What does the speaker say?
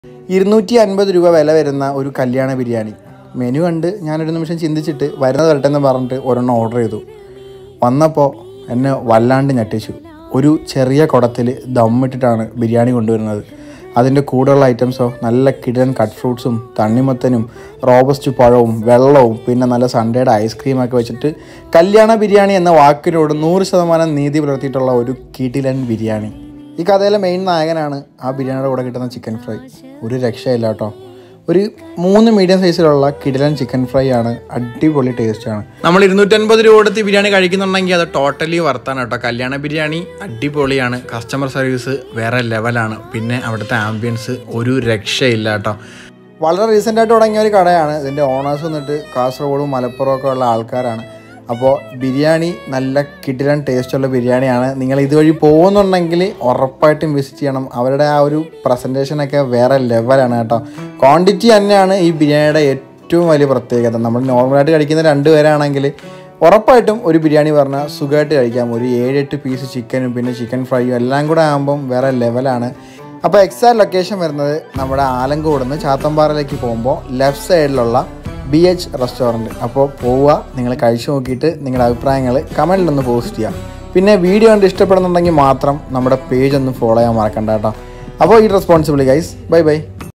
ഇരുന്നൂറ്റി അൻപത് രൂപ വില വരുന്ന ഒരു കല്യാണ ബിരിയാണി മെനു കണ്ട് ഞാനൊരു നിമിഷം ചിന്തിച്ചിട്ട് വരുന്നത് വരട്ടെന്ന് പറഞ്ഞിട്ട് ഒരെണ്ണം ഓർഡർ ചെയ്തു വന്നപ്പോൾ എന്നെ വല്ലാണ്ട് ഞെട്ടിച്ചു ഒരു ചെറിയ കുടത്തിൽ ദമ്മിട്ടിട്ടാണ് ബിരിയാണി കൊണ്ടുവരുന്നത് അതിൻ്റെ കൂടെയുള്ള ഐറ്റംസോ നല്ല കിടൻ കട്ട് ഫ്രൂട്ട്സും തണ്ണിമത്തനും റോബസ്റ്റ് പഴവും വെള്ളവും പിന്നെ നല്ല സൺഡേയുടെ ഐസ്ക്രീമൊക്കെ വെച്ചിട്ട് കല്യാണ ബിരിയാണി എന്ന വാക്കിനോട് നൂറ് ശതമാനം നീതി പുലർത്തിയിട്ടുള്ള ഒരു കിടിലൻ ബിരിയാണി ഈ കഥയിലെ മെയിൻ നായകനാണ് ആ ബിരിയാണിയുടെ കൂടെ കിട്ടുന്ന ചിക്കൻ ഫ്രൈ ഒരു രക്ഷയില്ല കേട്ടോ ഒരു മൂന്ന് മീഡിയം സൈസിലുള്ള കിടിലൻ ചിക്കൻ ഫ്രൈ ആണ് അടിപൊളി ടേസ്റ്റാണ് നമ്മൾ ഇരുന്നൂറ്റൻപത് രൂപ കൊടുത്ത് ബിരിയാണി കഴിക്കുന്നുണ്ടെങ്കിൽ അത് ടോട്ടലി വർത്താണ് കേട്ടോ കല്യാണ ബിരിയാണി അടിപൊളിയാണ് കസ്റ്റമർ സർവീസ് വേറെ ലെവലാണ് പിന്നെ അവിടുത്തെ ആംബിയൻസ് ഒരു രക്ഷയില്ല കേട്ടോ വളരെ റീസെൻ്റ് ആയിട്ട് തുടങ്ങിയ ഒരു കടയാണ് ഇതിൻ്റെ ഓണേഴ്സ് വന്നിട്ട് കാസർഗോഡും മലപ്പുറം ഒക്കെ ഉള്ള ആൾക്കാരാണ് അപ്പോൾ ബിരിയാണി നല്ല കിടിലൻ ടേസ്റ്റുള്ള ബിരിയാണിയാണ് നിങ്ങൾ ഇതുവഴി പോകുന്നുണ്ടെങ്കിൽ ഉറപ്പായിട്ടും വിസിറ്റ് ചെയ്യണം അവരുടെ ആ ഒരു പ്രസൻറ്റേഷനൊക്കെ വേറെ ലെവലാണ് കേട്ടോ ക്വാണ്ടിറ്റി തന്നെയാണ് ഈ ബിരിയാണിയുടെ ഏറ്റവും വലിയ പ്രത്യേകത നമ്മൾ നോർമലായിട്ട് കഴിക്കുന്ന രണ്ട് പേരാണെങ്കിൽ ഉറപ്പായിട്ടും ഒരു ബിരിയാണി പറഞ്ഞാൽ സുഖമായിട്ട് കഴിക്കാം ഒരു ഏഴെട്ട് പീസ് ചിക്കനും പിന്നെ ചിക്കൻ ഫ്രൈയും എല്ലാം കൂടെ ആകുമ്പം വേറെ ലെവലാണ് അപ്പോൾ എക്സാക്ട് ലൊക്കേഷൻ വരുന്നത് നമ്മുടെ ആലങ്കോട് നിന്ന് ചാത്തമ്പാറയിലേക്ക് പോകുമ്പോൾ ലെഫ്റ്റ് സൈഡിലുള്ള ബി എച്ച് റെസ്റ്റോറൻറ്റ് അപ്പോൾ പോവുക നിങ്ങൾ കഴിച്ചു നോക്കിയിട്ട് നിങ്ങളുടെ അഭിപ്രായങ്ങൾ കമൻറ്റിലൊന്ന് പോസ്റ്റ് ചെയ്യുക പിന്നെ വീഡിയോ കണ്ട് ഇഷ്ടപ്പെടുന്നുണ്ടെങ്കിൽ മാത്രം നമ്മുടെ പേജ് ഒന്ന് ഫോളോ ചെയ്യാൻ മറക്കണ്ട കേട്ടോ അപ്പോൾ ഈ റെസ്പോൺസിബിളി ഗൈസ് ബൈ ബൈ